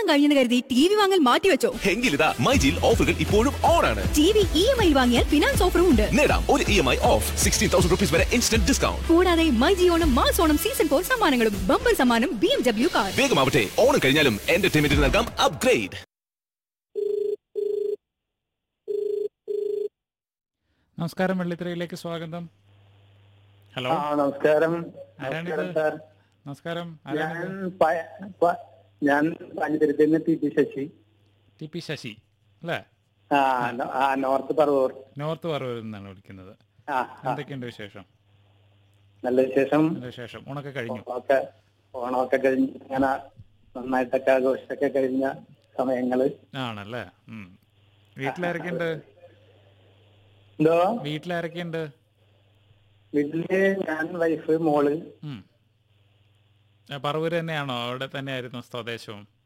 കഴിഞ്ഞെന്ന് കരുതി T V വാങ്ങൽ മാറ്റിവെച്ചോ എങ്കിലിതാ മൈജിയിൽ ഓഫറുകൾ ഇപ്പോഴും ഓൺ ആണ് T V E M I വാങ്ങിയാൽ ഫിനാൻസ് ഓഫറും ഉണ്ട് നേടാം ഒരു E M I of sixteen thousand rupees വരെ ഇൻസ്റ്റന്റ് ഡിസ്കൗണ്ട് കൂടാതെ myG Onam mass Onam season four സമ്മാനങ്ങളും ബമ്പർ സമ്മാനം ബി എം ഡബ്ല്യു കാർ വേഗമാവട്ടെ ഓണം കഴിഞ്ഞാലും എന്റർടൈൻമെന്റിന് നൽകാം അപ്ഗ്രേഡ് നമസ്കാരം വെള്ളിത്തിരയിലേക്ക് സ്വാഗതം ഹലോ ആ നമസ്കാരം ആരാണിത്? നമസ്കാരം സാർ നമസ്കാരം ഞാൻ ആരാണിത് പ- പ- ഞാൻ പാഞ്ഞിരുത്തിൽ നിന്ന് T P Sasi T P Sasi അല്ലേ ആ നോ- ആ നോർത്ത് പറവൂർ നോർത്ത് പറവൂരിൽ നിന്നാണ് വിളിക്കുന്നത് ആ ആ, എന്തൊക്കെയുണ്ട് വിശേഷം നല്ല വിശേഷം നല്ല വിശേഷം ഊണൊക്കെ കഴിഞ്ഞു ഒക്കെ ഓണമൊക്കെ കഴിഞ്ഞ് ഇങ്ങനെ നന്നായിട്ടൊക്കെ ആഘോഷമൊക്കെ കഴിഞ്ഞ സമയങ്ങള് ആണല്ലേ ഉം. വീട്ടിലാരൊക്കെയുണ്ട് എന്തോ വീട്ടിലാരൊക്കെയുണ്ട് വീട്ടില് ഞാൻ വൈഫ് മോള് ഉം. ആ, പറവൂര് തന്നെയാണോ അവിടെ തന്നെയായിരുന്നു സ്വദേശവും